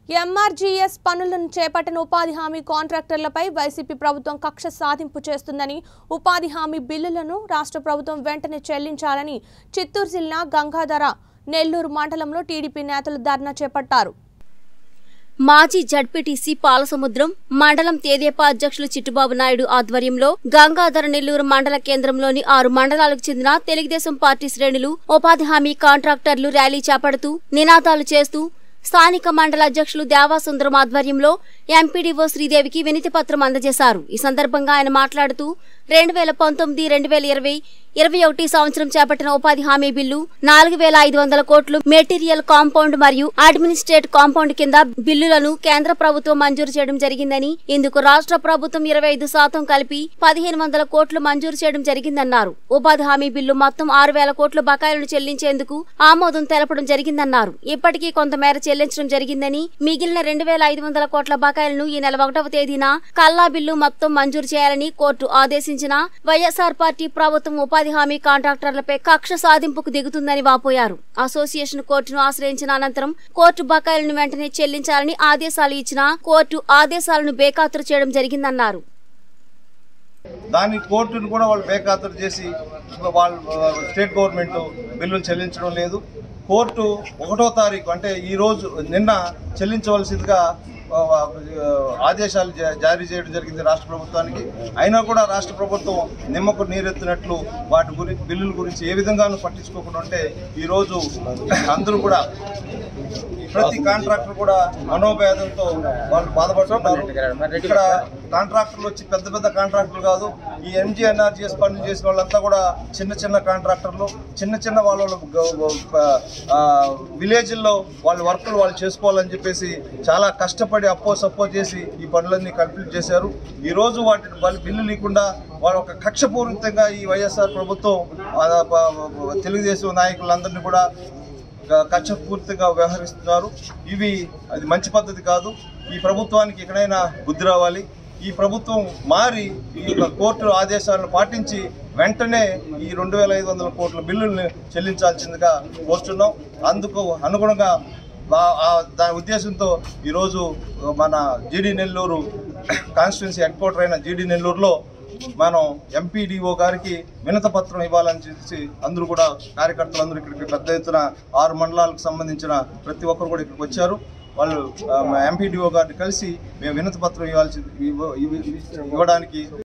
ఎంఆర్జీఎస్ పనులను చేపట్టిన ఉపాధి హామీ కాంట్రాక్టర్లపై వైసీపీ ప్రభుత్వం కక్ష సాధింపు చేస్తుందని ఉపాధి హామీ బిల్లులను రాష్ట్ర ప్రభుత్వం వెంటనే చెల్లించాలని చిత్తూరు జిల్లా గంగాధర నెల్లూరు మండలంలో టీడీపీ నేతలు ధర్నా చేపట్టారు మాజీ జడ్పీటీసీ పాలసముద్రం మండలం తేదేపా అధ్యక్షులు చిట్టుబాబు నాయుడు ఆధ్వర్యంలో గంగాధర నెల్లూరు మండల కేంద్రంలోని ఆరు మండలాలకు చెందిన తెలుగుదేశం పార్టీ శ్రేణులు ఉపాధి హామీ కాంట్రాక్టర్లు ర్యాలీ చేపడుతూ నినాదాలు చేస్తూ స్థానిక మండల అధ్యక్షులు దేవాసుందరం ఆధ్వర్యంలో ఎంపీడీఓ శ్రీదేవికి వినతి పత్రం అందజేశారు ఈ సందర్భంగా ఆయన మాట్లాడుతూ రెండు వేల పంతొమ్మిది రెండు వేల ఇరవై ఇరవై ఒకటి సంవత్సరం చేపట్టిన ఉపాధి హామీ బిల్లు నాలుగు వేల ఐదు వందల కోట్లు మెటీరియల్ కాంపౌండ్ మరియు అడ్మినిస్ట్రేట్ కాంపౌండ్ కింద బిల్లులను కేంద్ర ప్రభుత్వం మంజూరు చేయడం జరిగిందని ఇందుకు రాష్ట్ర ప్రభుత్వం ఇరవై ఐదు శాతం కలిపి పదిహేను వందల కోట్లు మంజూరు చేయడం జరిగిందన్నారు ఉపాధి హామీ బిల్లు మొత్తం ఆరు వేల కోట్ల బకాయిలను చెల్లించేందుకు ఆమోదం తెలపడం జరిగిందన్నారు ఇప్పటికీ కొంతమేర చెల్లించడం జరిగిందని మిగిలిన రెండు వేల ఐదు వందల కోట్ల బకాయిలను ఈ నెల ఒకటవ తేదీన కల్లా బిల్లు మొత్తం మంజూరు చేయాలని కోర్టు ఆదేశించిన వైఎస్ఆర్ పార్టీ ప్రభుత్వం ఉపాధి హామీ కాంట్రాక్టర్లపై కక్ష సాధింపుకు దిగుతుందని వాపోయారు అసోసియేషన్ కోర్టును ఆశ్రయించిన అనంతరం కోర్టు బకాయిలను వెంటనే చెల్లించాలని ఆదేశాలు ఇచ్చినా కోర్టు ఆదేశాలను బేఖాతరు చేయడం జరిగిందన్నారు దాన్ని కోర్టును కూడా వాళ్ళు బేఖాతరు చేసి వాళ్ళు స్టేట్ గవర్నమెంట్ బిల్లులు చెల్లించడం లేదు కోర్టు ఒకటో తారీఖు అంటే ఈ రోజు నిన్న చెల్లించవలసిందిగా ఆ, ఆ, ఆదేశాలు జా- జారీ చేయడం జరిగింది రాష్ట్ర ప్రభుత్వానికి అయినా కూడా రాష్ట్ర ప్రభుత్వం నిమ్మకు నీరెత్తినట్లు వాటి గురించి బిల్లుల గురించి ఏ విధంగానూ పట్టించుకోకుండా ఉంటే ఈరోజు అందరూ కూడా ప్రతి కాంట్రాక్టర్ కూడా మనోభేదంతో వాళ్ళు బాధపడుతున్నారు ఇక్కడ కాంట్రాక్టర్లు వచ్చి పెద్ద పెద్ద కాంట్రాక్టర్లు కాదు ఈ ఎంజీఎన్ఆర్జీఎస్ పనులు చేసిన వాళ్ళంతా కూడా చిన్న చిన్న కాంట్రాక్టర్లు చిన్న చిన్న వాళ్ళ విలేజ్ల్లో వాళ్ళ వర్కులు వాళ్ళు చేసుకోవాలని చెప్పేసి చాలా కష్టపడి అప్పో సప్పో చేసి ఈ పనులన్నీ కంప్లీట్ చేశారు ఈ రోజు వాటి వాళ్ళ బిల్లు లేకుండా వాళ్ళు ఒక కక్షపూరితంగా ఈ వైఎస్ఆర్ ప్రభుత్వం ఆ, ప- ప- తెలుగుదేశం నాయకులందరినీ కూడా కక్ష పూర్తిగా వ్యవహరిస్తున్నారు ఇవి అది మంచి పద్ధతి కాదు ఈ ప్రభుత్వానికి ఎక్కడైనా బుద్ధి రావాలి ఈ ప్రభుత్వం మారి ఈ యొక్క కోర్టు ఆదేశాలను పాటించి వెంటనే ఈ రెండు వేల ఐదు వందల కోట్ల బిల్లుల్ని చెల్లించాల్సిందిగా కోరుచున్నాం అందుకు అనుగుణంగా ఆ- ఆ దాని ఉద్దేశంతో ఈరోజు మన జీడి నెల్లూరు కాన్స్టిట్యున్సీ హెడ్ క్వార్టర్ అయిన జీడి నెల్లూరులో మనం ఎంపీడీఓ గారికి వినత పత్రం ఇవ్వాలని చెప్పి అందరూ కూడా కార్యకర్తలు అందరూ ఇక్కడికి పెద్ద ఎత్తున ఆరు మండలాలకు సంబంధించిన ప్రతి ఒక్కరు కూడా ఇక్కడికి వచ్చారు వాళ్ళు ఎంపీడీఓ గారిని కలిసి మేము వినతి పత్రం ఇవ్వాల్సి ఇవ్వ- ఇవ్వ- ఇవ్వడానికి